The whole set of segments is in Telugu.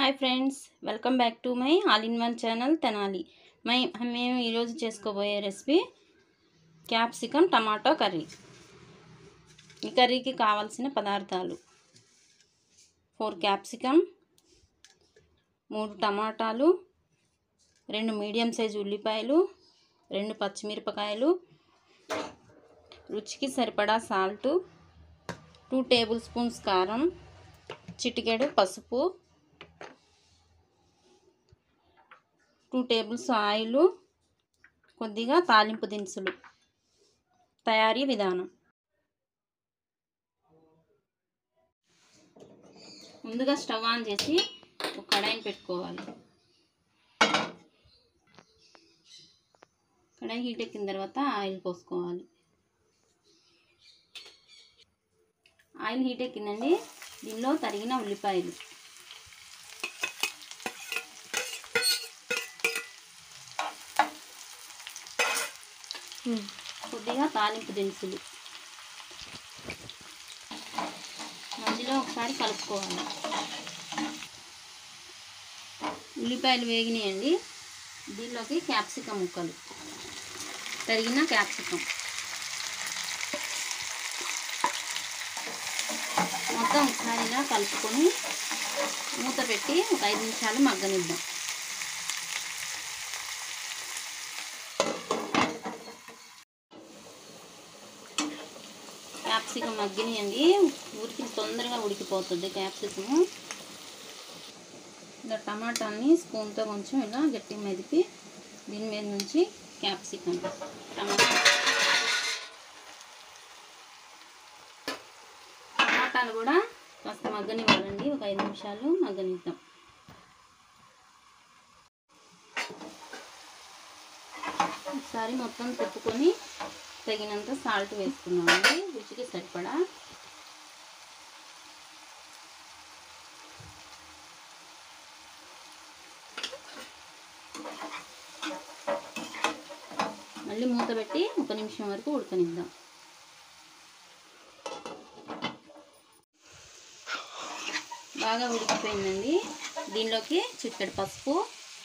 hi friends welcome back to my all in one channel Tenali మై మేము ఈరోజు చేసుకోబోయే రెసిపీ క్యాప్సికమ్ టమాటో కర్రీ ఈ కర్రీకి కావాల్సిన పదార్థాలు ఫోర్ క్యాప్సికమ్ మూడు టమాటాలు రెండు మీడియం సైజు ఉల్లిపాయలు రెండు పచ్చిమిరపకాయలు రుచికి సరిపడా సాల్టు టూ టేబుల్ స్పూన్స్ కారం చిటికెడు పసుపు టూ టేబుల్స్ ఆయిల్ కొద్దిగా తాలింపు దినుసులు తయారీ విధానం ముందుగా స్టవ్ ఆన్ చేసి ఒక కడాయిని పెట్టుకోవాలి కడాయి హీట్ ఎక్కిన తర్వాత ఆయిల్ పోసుకోవాలి ఆయిల్ హీట్ ఎక్కిందండి దీనిలో తరిగిన ఉల్లిపాయలు కొద్దిగా తాలింపు దినుసులు మధ్యలో ఒకసారి కలుపుకోవాలి ఉల్లిపాయలు వేగినాయండి దీనిలోకి క్యాప్సికం ముక్కలు తరిగిన క్యాప్సికం మొత్తం ఒకసారి ఇలా కలుపుకొని మూత పెట్టి ఒక ఐదు నిమిషాలు మగ్గనిద్దాం క్యాప్సికం మగ్గినాయండి ఉడికి తొందరగా ఉడికిపోతుంది క్యాప్సికము ఇలా టమాటాని స్పూన్తో కొంచెం ఇలా గట్టిగా మెదిపి దీని మీద నుంచి క్యాప్సికం టమాటా టమాటాలు కూడా కాస్త మగ్గనివ్వాలండి ఒక ఐదు నిమిషాలు మగ్గనిద్దాం ఒకసారి మొత్తం తిప్పుకొని తగినంత సాల్ట్ వేసుకున్నామండి రుచికి సరిపడా మళ్ళీ మూత పెట్టి ఒక నిమిషం వరకు ఉడకనిద్దాం బాగా ఉడికిపోయిందండి దీనిలోకి చిక్కడి పసుపు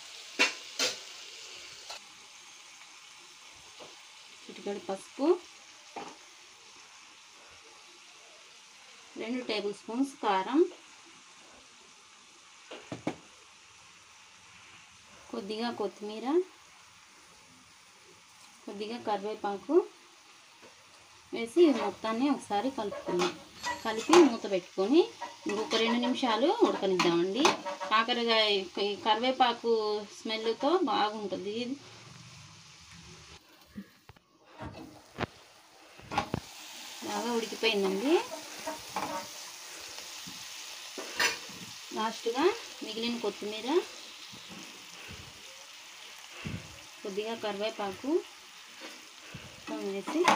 చిటికెడు పసుపు రెండు టేబుల్ స్పూన్స్ కారం కొద్దిగా కొత్తిమీర కొద్దిగా కరివేపాకు వేసి మొత్తాన్ని ఒకసారి కలుపుకుందాం కలిపి మూత పెట్టుకొని ఇంకొక రెండు నిమిషాలు ఉడకనిద్దామండి కాకరకాయ కరివేపాకు స్మెల్తో బాగుంటుంది బాగా ఉడికిపోయిందండి లాస్ట్గా మిగిలిన కొత్తిమీర కొద్దిగా కరివేపాకు వేసి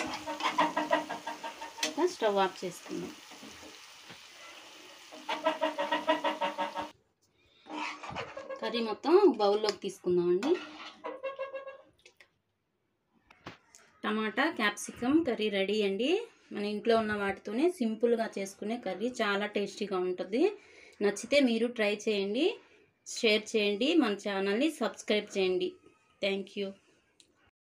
స్టవ్ ఆఫ్ చేసుకుందాం కర్రీ మొత్తం బౌల్లోకి తీసుకుందామండి టమాటా క్యాప్సికమ్ కర్రీ రెడీ అండి మన ఇంట్లో ఉన్న వాటితోనే సింపుల్గా చేసుకునే కర్రీ చాలా టేస్టీగా ఉంటుంది నచ్చితే మీరు ట్రై చేయండి షేర్ చేయండి మన ఛానల్ని సబ్స్క్రైబ్ చేయండి థ్యాంక్ యూ